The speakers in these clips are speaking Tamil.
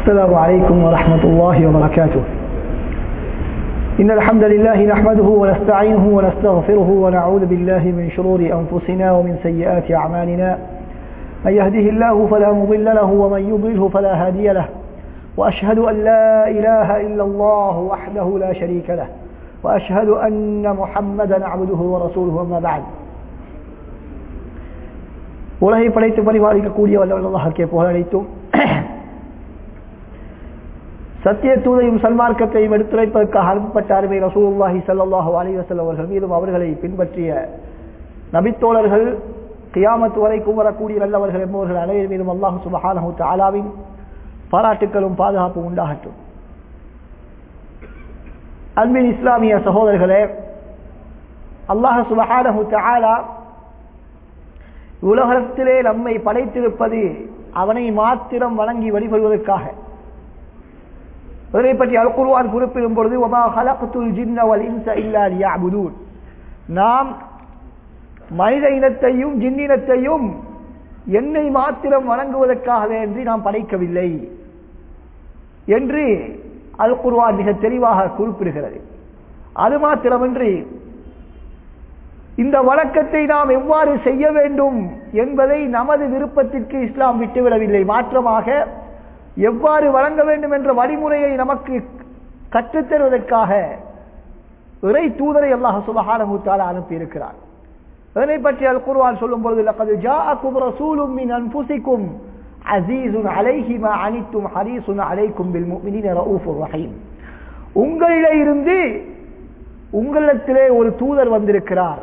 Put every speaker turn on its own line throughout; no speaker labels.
السلام عليكم ورحمة الله وبركاته إن الحمد لله نحمده ونستعينه ونستغفره ونعوذ بالله من شرور أنفسنا ومن سيئات أعمالنا من يهده الله فلا مضل له ومن يضله فلا هادي له وأشهد أن لا إله إلا الله وحده لا شريك له وأشهد أن محمدا عبده ورسوله أما بعد உலகை படைத்து பரிபாலிக்கக்கூடிய வல்லவல்லாஹ்க்கே புகழனைத்தும் சத்திய தூதையும் சன்மார்க்கத்தையும் எடுத்துரைப்பதற்காக அனுப்பப்பட்ட அருமை ரசூலுல்லாஹி ஸல்லல்லாஹு அலைஹி வஸல்லம் அவர்கள் மீதும் அவர்களை பின்பற்றிய நபித்தோழர்கள் கியாமத் வரைக்கும் வரக்கூடிய நல்லவர்கள் என்பவர்கள் அனைவரும் மீதும் அல்லாஹ் சுபஹானஹு தஆலாவின் பாராட்டுக்களும் பாதுகாப்பும் உண்டாகட்டும் அன்பின் இஸ்லாமிய சகோதரர்களே அல்லாஹ் சுபஹானஹு தஆலா உலகத்திலே நம்மை படைத்திருப்பது அவனை மாத்திரம் வணங்கி வழிபடுவதற்காக இதனை பற்றி அல்குருவான் குறிப்பிடும் பொழுது ஒமா ஹலக்துல் ஜின்ன வல் இன்ச இல்லா லியஅபுதூன் நாம் மனித இனத்தையும் ஜின்னினத்தையும் என்னை மாத்திரம் வணங்குவதற்காகவே என்று நாம் படைக்கவில்லை என்று அல் குர்வான் மிக தெளிவாக குறிப்பிடுகிறது அது மாத்திரமின்றி இந்த வழக்கத்தை நாம் எவ்வாறு செய்ய வேண்டும் என்பதை நமது விருப்பத்திற்கு இஸ்லாம் விட்டுவிடவில்லை மாற்றமாக எவ்வாறு வழங்க வேண்டும் என்ற வழிமுறையை நமக்கு கற்றுத்தருவதற்காக இறை தூதரை அல்லாஹ் சுபஹானஹுத்தால அனுப்பியிருக்கிறார் அதனை பற்றி அல் குர்வான் சொல்லும் பொழுது லக்கது ஜாஅக்கும் ரசூலும் மின் அன்ஃபுசிக்கும் அசீசுன் அலைஹி மா அனித்தும் ஹரீசுன் அலைக்கும் பில் முஃமினீன ரഊஃபுர் ரஹீம் உங்களிலே இருந்து உங்களிடத்திலே ஒரு தூதர் வந்திருக்கிறார்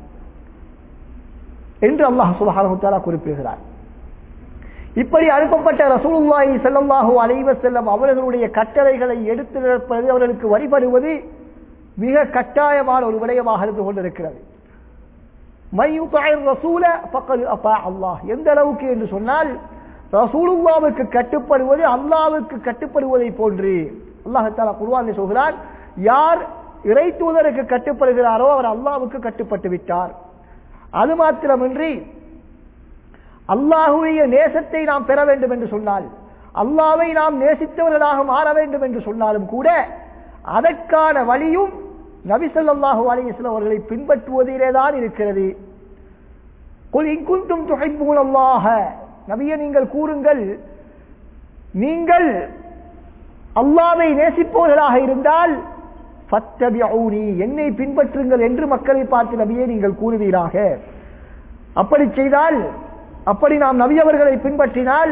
என்று அல்லாஹ் சுபஹானஹு தஆலா குறிப்பிடுகிறார் இப்படி அனுப்பப்பட்ட ரசூலுல்லாஹி ஸல்லல்லாஹு அலைஹி வஸல்லம் அவர்களுடைய கட்டளைகளை எடுத்து நடப்பது அவர்களுக்கு வழிபடுவது மிக கட்டாயமான ஒரு விடயமாக இருந்து கொண்டிருக்கிறது அல்லாஹ் எந்த அளவுக்கு என்று சொன்னால் ரசூலுல்லாவுக்கு கட்டுப்படுவது அல்லாவுக்கு கட்டுப்படுவதை போன்று அல்லாஹால குருவான் சொல்கிறார் யார் இறை தூதருக்கு கட்டுப்படுகிறாரோ அவர் அல்லாவுக்கு கட்டுப்பட்டு விட்டார் அது மாத்திரமின்றி அல்லாஹுடைய நேசத்தை நாம் பெற வேண்டும் என்று சொன்னால் அல்லாவை நாம் நேசித்தவர்களாக மாற வேண்டும் என்று சொன்னாலும் கூட அதற்கான வழியும் நபிசல்லாஹு அலிஸ்லாம் அவர்களை பின்பற்றுவதிலே தான் இருக்கிறது இங்குந்தும் துகைப்பூல் அல்லாஹ நபிய நீங்கள் கூறுங்கள் நீங்கள் அல்லாவை நேசிப்பவர்களாக இருந்தால் என்னை பின்பற்றுங்கள் என்று மக்களை பார்த்து நபியை நீங்கள் கூறுவீராக அப்படி செய்தால் அப்படி நாம் நபியவர்களை பின்பற்றினால்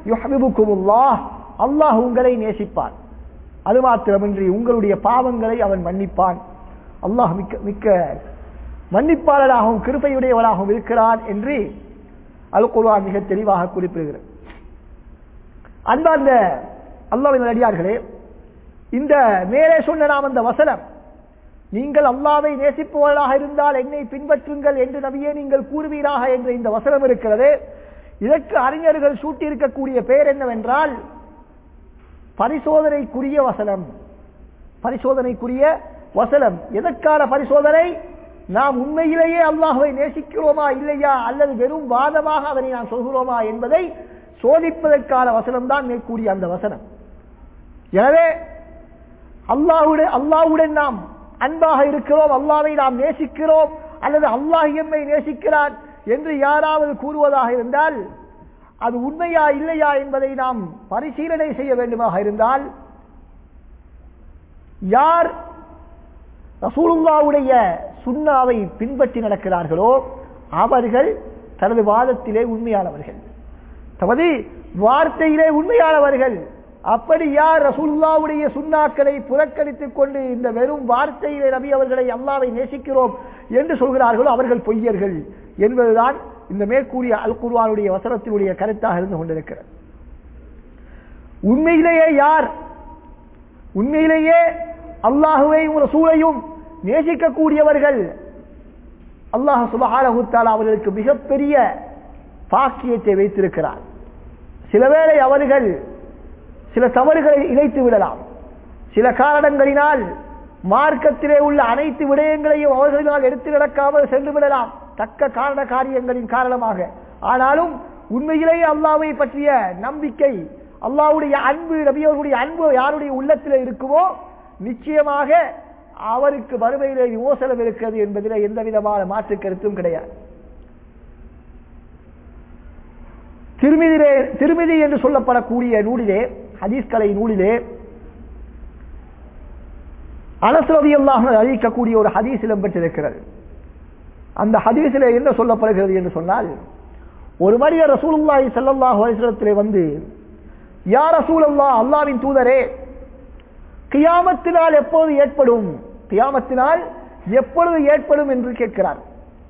அல்லாஹ் உங்களை நேசிப்பான் அது மாத்திரமின்றி உங்களுடைய பாவங்களை அவன் மன்னிப்பான் அல்லாஹ் மிக்க மிக்க மன்னிப்பாளராகவும் கிருப்பையுடையவராகவும் இருக்கிறான் என்று அல் குர்ஆன் மிக தெளிவாக குறிப்பிடுகிறது அன்பார்ந்த அல்லாவின் அடியார்களே இந்த மேலே சொன்ன நாம் அந்த வசனம் நீங்கள் அல்லாவை நேசிப்பவர்களாக இருந்தால் என்னை பின்பற்றுங்கள் என்று நபியே நீங்கள் கூறுவீராக என்ற இந்த வசனம் இருக்கிறது இதற்கு அறிஞர்கள் சூட்டியிருக்கக்கூடிய பெயர் என்னவென்றால் பரிசோதனைக்குரிய வசனம் பரிசோதனைக்குரிய வசனம் எதற்கான பரிசோதனை நாம் உண்மையிலேயே அல்லாஹுவை நேசிக்கிறோமா இல்லையா அல்லது வெறும் வாதமாக அதனை நாம் சொல்கிறோமா என்பதை சோதிப்பதற்கான வசனம் தான் மேற்கூடிய அந்த வசனம் எனவே அல்லாஹுடன் அல்லாஹுடன் நாம் அன்பாக இருக்கிறோம் அல்லாவை நாம் நேசிக்கிறோம் அல்லது அல்லாஹ் எம்மை நேசிக்கிறான் என்று யாராவது கூறுவதாக இருந்தால் அது உண்மையா இல்லையா என்பதை நாம் பரிசீலனை செய்ய வேண்டுமாக இருந்தால் யார் ரசூலுல்லாவுடைய சுண்ணாவை பின்பற்றி நடக்கிறார்களோ அவர்கள் தனது வாதத்திலே உண்மையானவர்கள் தமது வார்த்தையிலே உண்மையானவர்கள் அப்படி யார் ரசூல்லாவுடைய சுண்ணாக்களை புறக்கணித்துக் கொண்டு இந்த வெறும் வார்த்தையிலே நபி அவர்களை அல்லாவை நேசிக்கிறோம் என்று சொல்கிறார்களோ அவர்கள் பொய்யர்கள் என்பதுதான் இந்த மேற்கூறிய அல் குர்வானுடைய வசனத்தினுடைய கருத்தாக இருந்து கொண்டிருக்கிறது உண்மையிலேயே யார் உண்மையிலேயே அல்லாஹுவையும் ரசூலையும் நேசிக்கக்கூடியவர்கள் அல்லாஹ் சுபஹானஹுத்தாலா அவர்களுக்கு மிகப்பெரிய பாக்கியத்தை வைத்திருக்கிறார் சில வேளை அவர்கள் சில தவறுகளை இணைத்து விடலாம் சில காரணங்களினால் மார்க்கத்திலே உள்ள அனைத்து விடயங்களையும் அவர்களினால் எடுத்து நடக்காமல் சென்று விடலாம் தக்க காரண காரியங்களின் காரணமாக ஆனாலும் உண்மையிலேயே அல்லாவை பற்றிய நம்பிக்கை அல்லாஹ்வுடைய அன்பு நபி அவர்களுடைய அன்பு யாருடைய உள்ளத்தில் இருக்குமோ நிச்சயமாக அவருக்கு வறுமையிலே விமோசனம் இருக்கிறது என்பதில் எந்த விதமான மாற்று கருத்தும் கிடையாது திருமிதிலே திருமிதி என்று சொல்லப்படக்கூடிய நூலிலே ஹதீஸ் கலை நூலிலே அனஸ்ரதி அல்லாஹ் அறிவிக்கக்கூடிய ஒரு ஹதீஸ் இடம்பெற்றிருக்கிறது அந்த ஹதீஸில் என்ன சொல்லப்படுகிறது என்று சொன்னால் ஒரு மனிதர் ரசூலுல்லாஹி ஸல்லல்லாஹு அலைஹி வஸல்லத்திலே வந்து யா ரசூலல்லாஹ் அல்லாஹ்வின் தூதரே கியாமத்தினால் எப்போது ஏற்படும் கியாமத்தினால் எப்பொழுது ஏற்படும் என்று கேட்கிறார்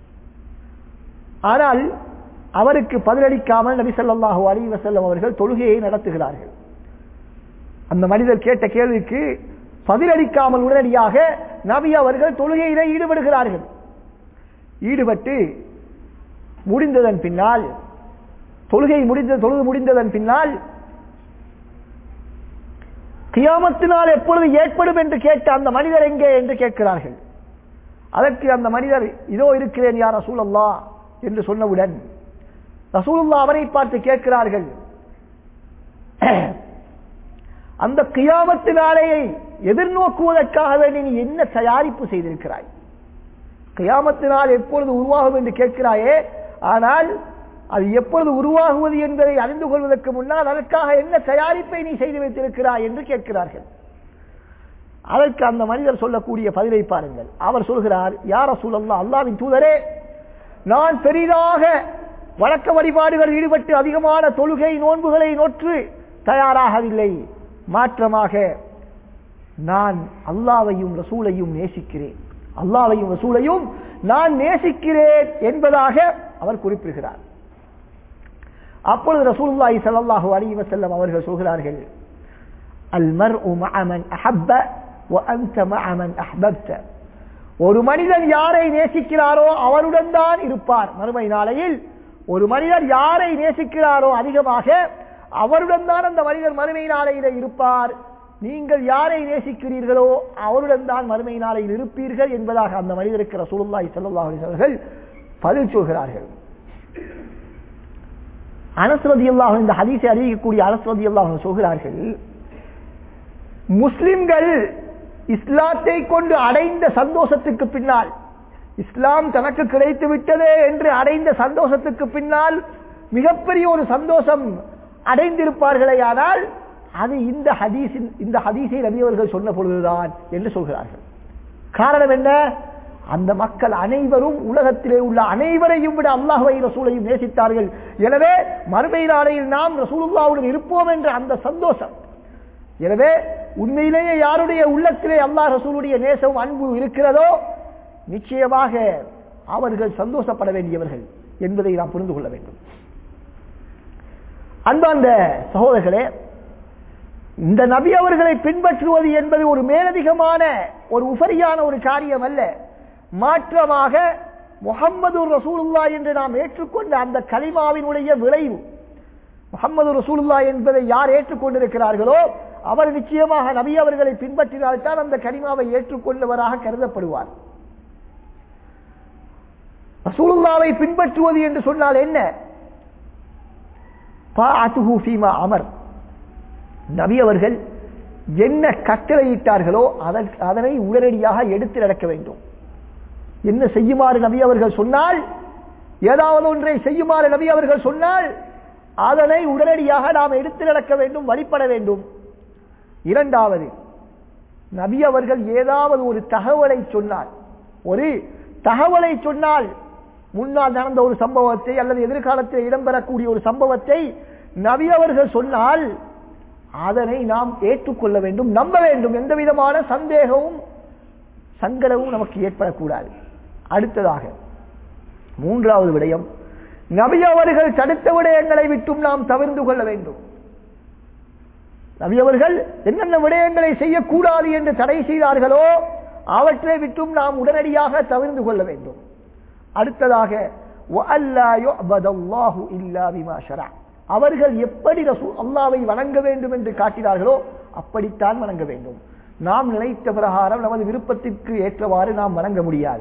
ஆனால் அவருக்கு பதிலளிக்காமல் நபி ஸல்லல்லாஹு அலைஹி வஸல்லம் அவர்கள் தொழுகையை நடத்துகிறார்கள் அந்த மனிதர் கேட்ட கேள்விக்கு பதிலளிக்காமல் உடனடியாக நபி அவர்கள் தொழுகையிலே ஈடுபடுகிறார்கள் ஈடுபட்டு முடிந்ததன் பின்னால் தொழுகை முடிந்த தொழுது முடிந்ததன் பின்னால் கியாமத்தினால் எப்பொழுது ஏற்படும் என்று கேட்ட அந்த மனிதர் எங்கே என்று கேட்கிறார்கள் அதற்கு அந்த மனிதர் இதோ இருக்கிறேன் யார் ரசூலல்லா என்று சொன்னவுடன் ரசூலுல்லா அவரை பார்த்து கேட்கிறார்கள் அந்த கியாமத்து நாளையை எதிர்நோக்குவதற்காக வேண்டி நீ என்ன தயாரிப்பு செய்திருக்கிறாய் கியாமத்து நாள் எப்பொழுது உருவாகும் என்று கேட்கிறாயே ஆனால் அது எப்பொழுது உருவாகுவது என்பதை அறிந்து கொள்வதற்கு முன்னால் அதற்காக என்ன தயாரிப்பை நீ செய்து வைத்திருக்கிறாய் என்று கேட்கிறார்கள் அதற்கு அந்த மனிதர் சொல்லக்கூடிய பதிலை பாருங்கள் அவர் சொல்கிறார் யார சூழல்லா அல்லாவின் தூதரே நான் பெரிதாக வழக்க வழிபாடுகள் ஈடுபட்டு அதிகமான தொழுகை நோன்புகளை நோற்று தயாராகவில்லை மாற்றமாக நான் அல்லாவையும் ரசூலையும் நேசிக்கிறேன் அல்லாவையும் ரசூலையும் நான் நேசிக்கிறேன் என்பதாக அவர் குறிப்பிடுகிறார் அப்பொழுது ரசூலுல்லாஹி ஸல்லல்லாஹு அலைஹி வஸல்லம் அவர்கள் சொல்கிறார்கள் அல் மர்உ மஅ மன் அஹப்ப வ அன்த மஅ மன் அஹ்பப்த ஒரு மனிதன் யாரை நேசிக்கிறாரோ அவருடன் தான் இருப்பார் மறுமை நாளையில் ஒரு மனிதர் யாரை நேசிக்கிறாரோ அதிகமாக அவருடன் தான் அந்த மனிதர் மறுமை நாளையில இருப்பார் நீங்கள் யாரை நேசிக்கிறீர்களோ அவருடன் தான் மறுமை நாளையில் இருப்பீர்கள் என்பதாக அந்த மனிதருக்கு ரசூலுல்லாஹி ஸல்லல்லாஹு அலைஹி அவர்கள் பதில் சொல்கிறார்கள் அனஸ்ரதி அல்லாஹ் இந்த ஹதீஸை அறிவிக்கக்கூடிய அனஸ்ரதி அல்லாஹ் சொல்கிறார்கள் முஸ்லிம்கள் இஸ்லாத்தை கொண்டு அடைந்த சந்தோஷத்துக்கு பின்னால் இஸ்லாம் தனக்கு கிடைத்து விட்டதே என்று அடைந்த சந்தோஷத்துக்கு பின்னால் மிகப்பெரிய ஒரு சந்தோஷம் அடைந்திருப்பார்களே ஆனால் அது இந்த ஹதீஸின் இந்த ஹதீஸை நபி அவர்கள் சொன்ன பொழுதுதான் என்று சொல்கிறார்கள் காரணம் என்ன அந்த மக்கள் அனைவரும் உலகத்திலே உள்ள அனைவரையும் விட அல்லாஹுவை ரசூலையும் நேசித்தார்கள் எனவே மறுமை நாளையில் நாம் ரசூலுல்லாவுடன் இருப்போம் என்ற அந்த சந்தோஷம் எனவே உண்மையிலேயே யாருடைய உள்ளத்திலே அல்லாஹ் ரசூலுடைய நேசம் அன்பு இருக்கிறதோ நிச்சயமாக அவர்கள் சந்தோஷப்பட வேண்டியவர்கள் என்பதை நாம் புரிந்து கொள்ள வேண்டும் அன்பார்ந்த சகோதரர்களே இந்த நபி அவர்களை பின்பற்றுவது என்பது ஒரு மேலதிகமான ஒரு உபரியான ஒரு காரியம் அல்ல மாற்றமாக முகம்மது ரசூலுல்லா என்று நாம் ஏற்றுக்கொண்ட அந்த கலிமாவினுடைய விளைவு முகம்மது ரசூலுல்லா என்பதை யார் ஏற்றுக்கொண்டிருக்கிறார்களோ அவர் நிச்சயமாக நபி அவர்களை பின்பற்றினால்தான் அந்த கலிமாவை ஏற்றுக்கொண்டவராக கருதப்படுவார் ரசூலுல்லாவை பின்பற்றுவது என்று சொன்னால் என்ன அமர் நபி அவர்கள் என்ன கட்டளையிட்டார்களோ அதனை உடனடியாக எடுத்து நடக்க வேண்டும் என்ன செய்யுமாறு நபி அவர்கள் சொன்னால் ஏதாவது ஒன்றை செய்யுமாறு நபி அவர்கள் சொன்னால் அதனை உடனடியாக நாம் எடுத்து நடக்க வேண்டும் வழிபட வேண்டும் இரண்டாவது நபி அவர்கள் ஏதாவது ஒரு தகவலை சொன்னால் ஒரு தகவலை சொன்னால் முன்னால் நடந்த ஒரு சம்பவத்தை அல்லது எதிர்காலத்தில் இடம்பெறக்கூடிய ஒரு சம்பவத்தை நபி அவர்கள் சொன்னால் அதனை நாம் ஏற்றுக்கொள்ள வேண்டும் நம்ப வேண்டும் எந்த விதமான சந்தேகமும் சங்கடமும் நமக்கு ஏற்படக்கூடாது அடுத்ததாக மூன்றாவது விடயம் நபி அவர்கள் தடுத்த விடயங்களை விட்டும் நாம் தவிர்ந்து கொள்ள வேண்டும் நபி அவர்கள் என்னென்ன விடயங்களை செய்யக்கூடாது என்று தடை செய்தார்களோ அவற்றை விட்டும் நாம் உடனடியாக தவிர்ந்து கொள்ள வேண்டும் அடுத்ததாக அவர்கள் எப்படி அல்லாவை வணங்க வேண்டும் என்று காட்டினார்களோ அப்படித்தான் வணங்க வேண்டும் நாம் நினைத்த பிரகாரம் நமது விருப்பத்திற்கு ஏற்றவாறு நாம் வணங்க முடியாது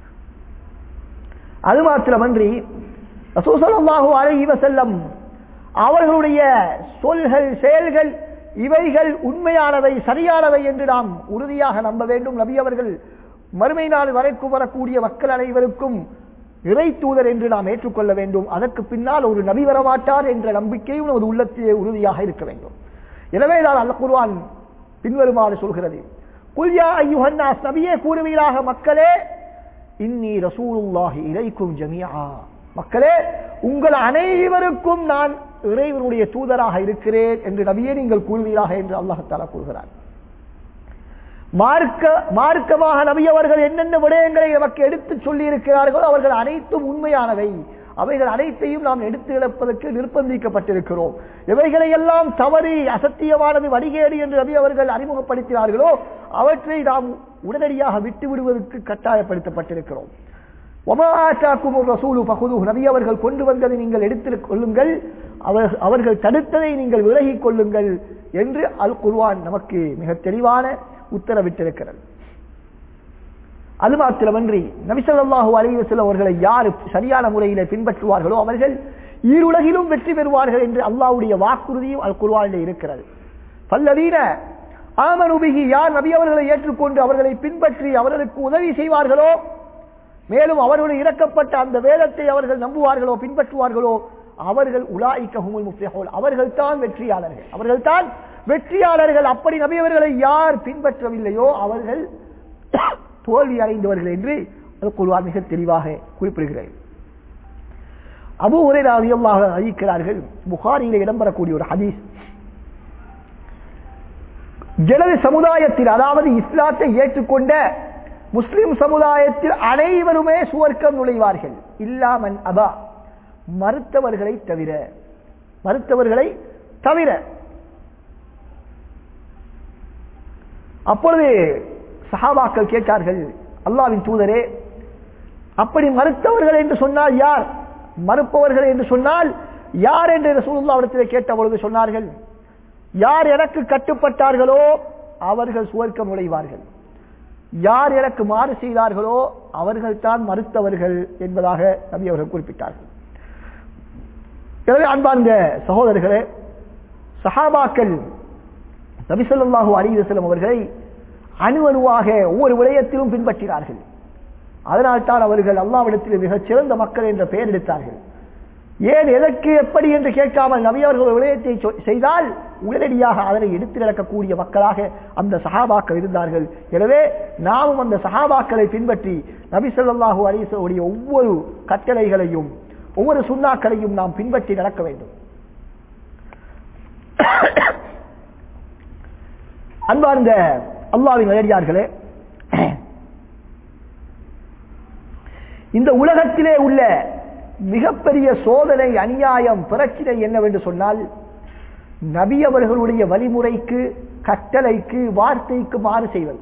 அது மாத்திரமன்றி ரசூசல்லாஹு அலைஹி வசல்லம் அவர்களுடைய சொல்கள் செயல்கள் இவைகள் உண்மையானவை சரியானவை என்று நாம் உறுதியாக நம்ப வேண்டும் நபி அவர்கள் மறுமை நாள் வரைக்கும் வரக்கூடிய மக்கள் அனைவருக்கும் இறை தூதர் என்று நாம் ஏற்றுக்கொள்ள வேண்டும் அதற்கு பின்னால் ஒரு நபி வரமாட்டார் என்ற நம்பிக்கையும் நமது உள்ளத்திலே உறுதியாக இருக்க வேண்டும் எனவே தான் அல்ல குர்ஆன் பின்வருமாறு சொல்கிறது குல்யா ஐயுஹன்னாஸ் நபியே கூறுவீராக மக்களே இன்னி ரசூலுல்லாஹி இலைக்கும் ஜமியா மக்களே உங்கள் அனைவருக்கும் நான் இறைவனுடைய தூதராக இருக்கிறேன் என்று நபியே நீங்கள் கூறுவீராக என்று அல்லாஹாலா கூறுகிறார் மார்க்க மார்க்கமாக நபி அவர்கள் என்னென்ன விடயங்களை நமக்கு எடுத்து சொல்லி இருக்கிறார்களோ அவர்கள் அனைத்தும் உண்மையானவை அவைகள் அனைத்தையும் நாம் எடுத்து இழப்பதற்கு நிர்பந்திக்கப்பட்டிருக்கிறோம் எவைகளை எல்லாம் தவறி அசத்தியமானது வடிகேடு என்று நபி அவர்கள் அறிமுகப்படுத்தினார்களோ அவற்றை நாம் உடனடியாக விட்டு விடுவதற்கு கட்டாயப்படுத்தப்பட்டிருக்கிறோம் ஒமாட்டாக்கும் ஒரு ரசூலு பகுது நபி அவர்கள் கொண்டு வந்ததை நீங்கள் எடுத்துக் கொள்ளுங்கள் அவர் அவர்கள் தடுத்ததை நீங்கள் விலகிக் கொள்ளுங்கள் என்று அல் குர்வான் நமக்கு மிக தெளிவான உத்தரவிட்டிருக்கிறது அது மாத்திரமன்றி நபிசல்லாஹு அலைவசல் அவர்களை யார் சரியான முறையில் பின்பற்றுவார்களோ அவர்கள் ஈருலகிலும் வெற்றி பெறுவார்கள் என்று அல்லாவுடைய வாக்குறுதியும் அல் குர்வானில் இருக்கிறது பல்லவீன ஆமனுபிகி யார் நபி அவர்களை ஏற்றுக்கொண்டு அவர்களை பின்பற்றி அவர்களுக்கு உதவி செய்வார்களோ மேலும் அவர்களுடைய இறக்கப்பட்ட அந்த வேதத்தை அவர்கள் நம்புவார்களோ பின்பற்றுவார்களோ அவர்கள் உலாய்க்கஹுமுல் முஃப்லிஹூன் அவர்கள் தான் வெற்றியாளர்கள் அவர்கள் தான் வெற்றியாளர்கள் அப்படி நபியவர்களை யார் பின்பற்றவில்லையோ அவர்கள் தோல்வி அடைந்தவர்கள் என்று குருவார் மிக தெளிவாக குறிப்பிடுகிறது அபு உரை அதிகமாக அறிவிக்கிறார்கள் புகாரியில இடம்பெறக்கூடிய ஒரு ஹதீஸ் எனது சமுதாயத்தில் அதாவது இஸ்லாத்தை ஏற்றுக்கொண்ட முஸ்லிம் சமுதாயத்தில் அனைவருமே சுவர்க்கம் நுழைவார்கள் இல்லாமன் அபா மறுத்தவர்களை தவிர மறுத்தவர்களை தவிர அப்பொழுது சஹாபாக்கள் கேட்டார்கள் அல்லாவின் தூதரே அப்படி மறுத்தவர்கள் என்று சொன்னால் யார் மறுப்பவர்கள் என்று சொன்னால் யார் என்று ரசூலுல்லாவிடத்திலே கேட்ட பொழுது சொன்னார்கள் யார் எனக்கு கட்டுப்பட்டார்களோ அவர்கள் சுவர்க்கம் நுழைவார்கள் யார் எனக்கு மாறு செய்தார்களோ அவர்கள் தான் மறுத்தவர்கள் என்பதாக நபி அவர்கள் குறிப்பிட்டார்கள் எனவே அன்பார்ந்த சகோதரர்களே சஹாபாக்கள் நபிசல்லாஹு அலிவசலம் அவர்களை அணு அணுவாக ஒவ்வொரு விடயத்திலும் பின்பற்றினார்கள் அதனால்தான் அவர்கள் அல்லாவிடத்தில் மிகச் சிறந்த மக்கள் என்ற பெயர் எடுத்தார்கள் ஏன் எதற்கு எப்படி என்று கேட்காமல் நபியவர்கள் ஒரு விடயத்தை செய்தால் உடனடியாக அதனை எடுத்து நடக்கக்கூடிய மக்களாக அந்த சஹாபாக்கள் இருந்தார்கள் எனவே நாமும் அந்த சஹாபாக்களை பின்பற்றி நபி சொல்லாஹு அலிசனுடைய ஒவ்வொரு கட்டளைகளையும் ஒவ்வொரு சுண்ணாக்களையும் நாம் பின்பற்றி நடக்க வேண்டும் அன்பார்ந்த அல்லாவின் நேரடியார்களே இந்த உலகத்திலே உள்ள மிகப்பெரிய சோதனை அநியாயம் பிரச்சனை என்னவென்று சொன்னால் நபி அவர்களுடைய வழிமுறைக்கு கட்டளைக்கு வார்த்தைக்கு மாறு செய்வது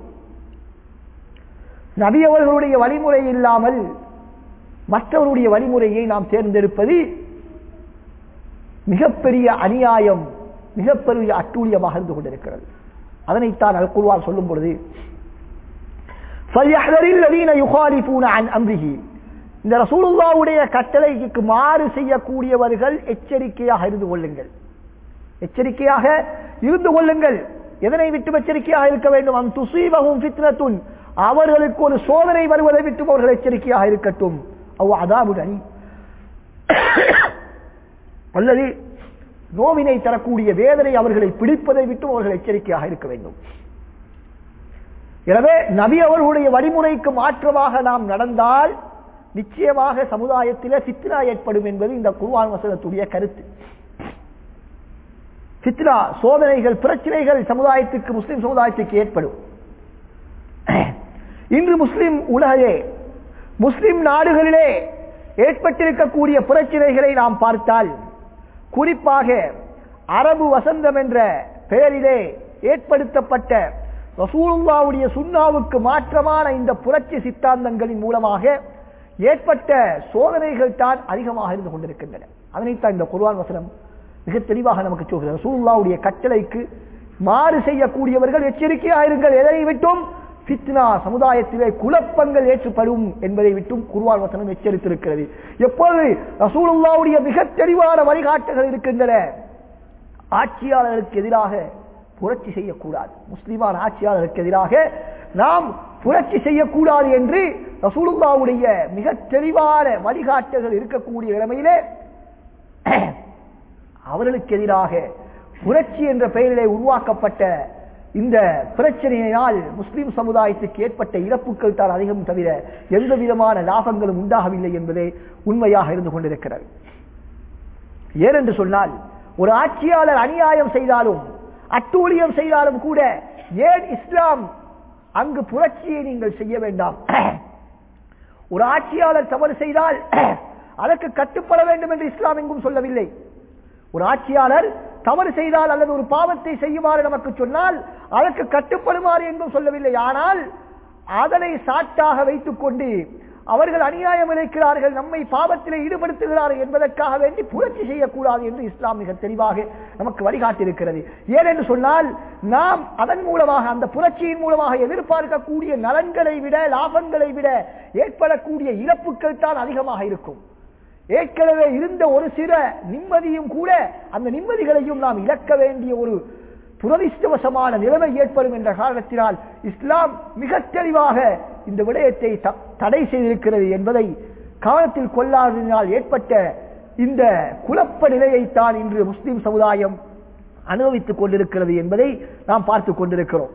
நபி அவர்களுடைய வழிமுறை இல்லாமல் மற்றவருடைய வழிமுறையை நாம் தேர்ந்தெடுப்பது மிகப்பெரிய அநியாயம் மிகப்பெரிய அட்டூழியமாக இருந்து கொண்டிருக்கிறது அதனைத்தான் அல் குர்வான் சொல்லும் பொழுது இந்த ரசூலுல்லாவுடைய கட்டளைக்கு மாறு செய்யக்கூடியவர்கள் எச்சரிக்கையாக இருந்து கொள்ளுங்கள் எச்சரிக்கையாக இருந்து கொள்ளுங்கள் எதனை விட்டு எச்சரிக்கையாக இருக்க வேண்டும் அம் துசீபகும் ஃபித்னத்துன் அவர்களுக்கு ஒரு சோதனை வருவதை விட்டு அவர்கள் எச்சரிக்கையாக இருக்கட்டும் அவ் அதாபுடன் அல்லது நோவினை தரக்கூடிய வேதனை அவர்களை பிடிப்பதை விட்டு அவர்கள் எச்சரிக்கையாக இருக்க வேண்டும் எனவே நபி அவர்களுடைய வழிமுறைக்கு மாற்றமாக நாம் நடந்தால் நிச்சயமாக சமுதாயத்திலே சித்ரா ஏற்படும் என்பது இந்த குருவான் வசனத்துடைய கருத்து சித்ரா சோதனைகள் பிரச்சனைகள் சமுதாயத்துக்கு முஸ்லிம் சமுதாயத்துக்கு ஏற்படும் இன்று முஸ்லிம் உலகையே முஸ்லிம் நாடுகளிலே ஏற்பட்டிருக்கக்கூடிய பிரச்சனைகளை நாம் பார்த்தால் குறிப்பாக அரபு வசந்தம் என்ற பெயரிலே ஏற்படுத்தப்பட்ட ரசூலுல்லாவுடைய சுண்ணாவுக்கு மாற்றமான இந்த புரட்சி சித்தாந்தங்களின் மூலமாக ஏற்பட்ட சோதனைகள் தான் அதிகமாக இருந்து கொண்டிருக்கின்றன அதனைத்தான் இந்த குர்வான் வசனம் மிக தெளிவாக நமக்கு சொல்கிறது ரசூலுல்லாவுடைய கட்டளைக்கு மாறு செய்யக்கூடியவர்கள் எச்சரிக்கையாக இருங்கள் எதனை விட்டும் ஃபித்னா சமுதாயத்திலே குழப்பங்கள் ஏற்றுப்படும் என்பதை விட்டும் குர்ஆன் வசனம் எச்சரித்திருக்கிறது எப்போது ரசூலுல்லாவுடைய மிக தெளிவான வழிகாட்டுகள் இருக்கின்றன ஆட்சியாளருக்கு எதிராக புரட்சி செய்யக்கூடாது முஸ்லிமான ஆட்சியாளருக்கு எதிராக நாம் புரட்சி செய்யக்கூடாது என்று ரசூலுல்லாவுடைய மிக தெளிவான வழிகாட்டுகள் இருக்கக்கூடிய நிலைமையிலே அவர்களுக்கு எதிராக புரட்சி என்ற பெயரிலே உருவாக்கப்பட்ட இந்த பிரச்சனையினால் முஸ்லிம் சமுதாயத்துக்கு ஏற்பட்ட இழப்புகள் தான் அதிகம் தவிர எந்த விதமான லாபங்களும் உண்டாகவில்லை என்பதே உண்மையாக இருந்து கொண்டிருக்கிறது ஏனென்று சொன்னால் ஒரு ஆட்சியாளர் அநியாயம் செய்தாலும் அட்டூழியம் செய்தாலும் கூட ஏன் இஸ்லாம் அங்கு புரட்சியை நீங்கள் செய்ய வேண்டாம் ஒரு ஆட்சியாளர் தவறு செய்தால் அதற்கு கட்டுப்பட வேண்டும் என்று இஸ்லாம் எங்கும் சொல்லவில்லை ஒரு ஆட்சியாளர் தவறு செய்தால் அல்லது ஒரு பாவத்தை செய்யுமாறு நமக்கு சொன்னால் அதற்கு கட்டுப்படுமாறு என்றும் சொல்லவில்லை ஆனால் அதனை சாட்டாக வைத்துக் கொண்டு அவர்கள் அநியாயம் இழைக்கிறார்கள் நம்மை பாவத்திலே ஈடுபடுத்துகிறார்கள் என்பதற்காக வேண்டி புரட்சி செய்யக்கூடாது என்று இஸ்லாம் மிக தெளிவாக நமக்கு வழிகாட்டியிருக்கிறது ஏனென்று சொன்னால் நாம் அதன் மூலமாக அந்த புரட்சியின் மூலமாக எதிர்பார்க்கக்கூடிய நலன்களை விட லாபங்களை விட ஏற்படக்கூடிய இழப்புகள் தான் அதிகமாக இருக்கும் ஏற்கனவே இருந்த ஒரு சில நிம்மதியும் கூட அந்த நிம்மதிகளையும் நாம் இழக்க வேண்டிய ஒரு துரதிஷ்டவசமான நிலைமை ஏற்படும் என்ற காரணத்தினால் இஸ்லாம் மிக தெளிவாக இந்த விடயத்தை தடை செய்திருக்கிறது என்பதை கவனத்தில் கொள்ளாததினால் ஏற்பட்ட இந்த குழப்ப நிலையைத்தான் இன்று முஸ்லிம் சமுதாயம் அனுபவித்துக் கொண்டிருக்கிறது என்பதை நாம் பார்த்துக் கொண்டிருக்கிறோம்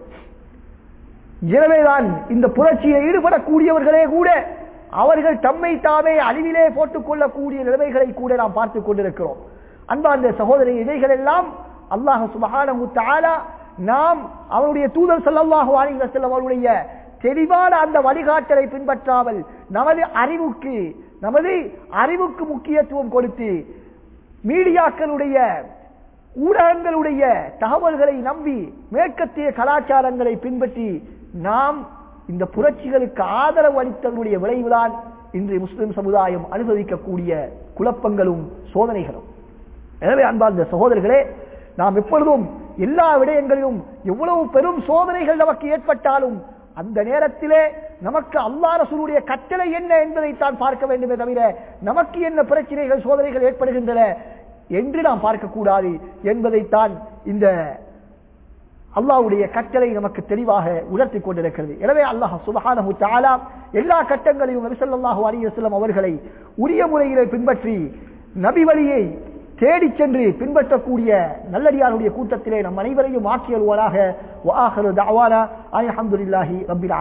எனவேதான் இந்த புரட்சியை ஈடுபடக்கூடியவர்களே கூட அவர்கள் தம்மை தாமே அழிவிலே போட்டுக் கொள்ளக்கூடிய நிலைமைகளை கூட நாம் பார்த்துக் கொண்டிருக்கிறோம் அன்பார்ந்த சகோதரி இவைகள் எல்லாம் அல்லாஹ் சுபஹானஹு தஆலா நாம் அவருடைய தூதர் ஸல்லல்லாஹு அலைஹி வஸல்லம் அவருடைய தெளிவான அந்த வழிகாட்டலை பின்பற்றாமல் நமது அறிவுக்கு நமது அறிவுக்கு முக்கியத்துவம் கொடுத்து மீடியாக்களுடைய ஊடகங்களுடைய தகவல்களை நம்பி மேற்கத்திய கலாச்சாரங்களை பின்பற்றி நாம் இந்த புரட்சிகளுக்கு ஆதரவு அளித்ததனுடைய விளைவுதான் இன்று முஸ்லிம் சமுதாயம் அனுபவிக்கக்கூடிய குழப்பங்களும் சோதனைகளும் எனவே அன்பார்ந்த சகோதரர்களே நாம் எப்பொழுதும் எல்லா விடயங்களிலும் எவ்வளவு பெரும் சோதனைகள் நமக்கு ஏற்பட்டாலும் அந்த நேரத்திலே நமக்கு அல்லா ரசூலுடைய கட்டளை என்ன என்பதைத்தான் பார்க்க வேண்டுமே தவிர நமக்கு என்ன பிரச்சனைகள் சோதனைகள் ஏற்படுகின்றன என்று நாம் பார்க்கக்கூடாது என்பதைத்தான் இந்த அல்லாவுடைய கட்டளை நமக்கு தெளிவாக உணர்த்தி கொண்டிருக்கிறது எனவே அல்லாஹ் சுபஹானஹு தஆலா எல்லா கட்டங்களிலும் நபி ஸல்லல்லாஹு அலைஹி வஸல்லம் அவர்களை உரிய முறையிலே பின்பற்றி நபி வழியை தேடிச் சென்று பின்பற்றக்கூடிய நல்லடியாருடைய கூட்டத்திலே நம் அனைவரையும் ஆக்கியல்வாராக வஆஹிரு தஅவானா அல்ஹம்துலில்லாஹி ரப்பில்